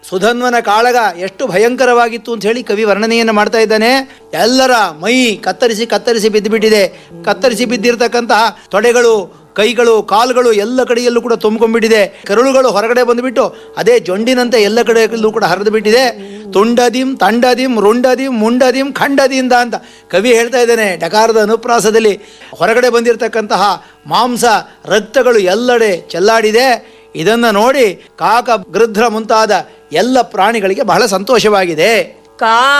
ಸುಧನ್ವನ ಕಾಳಗ ಎಷ್ಟು ಭಯಂಕರವಾಗಿತ್ತು ಅಂತ ಹೇಳಿ ಕವಿ ವರ್ಣನೆಯನ್ನು ಮಾಡ್ತಾ ಇದ್ದಾನೆ ಎಲ್ಲರ ಮೈ ಕತ್ತರಿಸಿ ಕತ್ತರಿಸಿ ಬಿದ್ದುಬಿಟ್ಟಿದೆ ಕತ್ತರಿಸಿ ಬಿದ್ದಿರತಕ್ಕಂತಹ ತೊಡೆಗಳು ಕೈಗಳು ಕಾಲುಗಳು ಎಲ್ಲ ಕಡೆಯಲ್ಲೂ ಕೂಡ ತುಂಬಿಕೊಂಡ್ಬಿಟ್ಟಿದೆ ಕರುಳುಗಳು ಹೊರಗಡೆ ಬಂದುಬಿಟ್ಟು ಅದೇ ಜೊಂಡಿನಂತೆ ಎಲ್ಲ ಕಡೆಯಲ್ಲೂ ಕೂಡ ಹರಿದು ಬಿಟ್ಟಿದೆ ತುಂಡದಿಂ ತಂಡದಿಂ ರುಂಡದಿಂ ಮುಂಡದಿಂ ಖಂಡದಿಂದ ಅಂತ ಕವಿ ಹೇಳ್ತಾ ಇದ್ದಾನೆ ಡಕಾರದ ಅನುಪ್ರಾಸದಲ್ಲಿ ಹೊರಗಡೆ ಬಂದಿರತಕ್ಕಂತಹ ಮಾಂಸ ರಕ್ತಗಳು ಎಲ್ಲೆಡೆ ಚೆಲ್ಲಾಡಿದೆ ಇದನ್ನು ನೋಡಿ ಕಾಕ ಗೃಧ್ರ ಮುಂತಾದ ಎಲ್ಲ ಪ್ರಾಣಿಗಳಿಗೆ ಬಹಳ ಸಂತೋಷವಾಗಿದೆ ಕಾ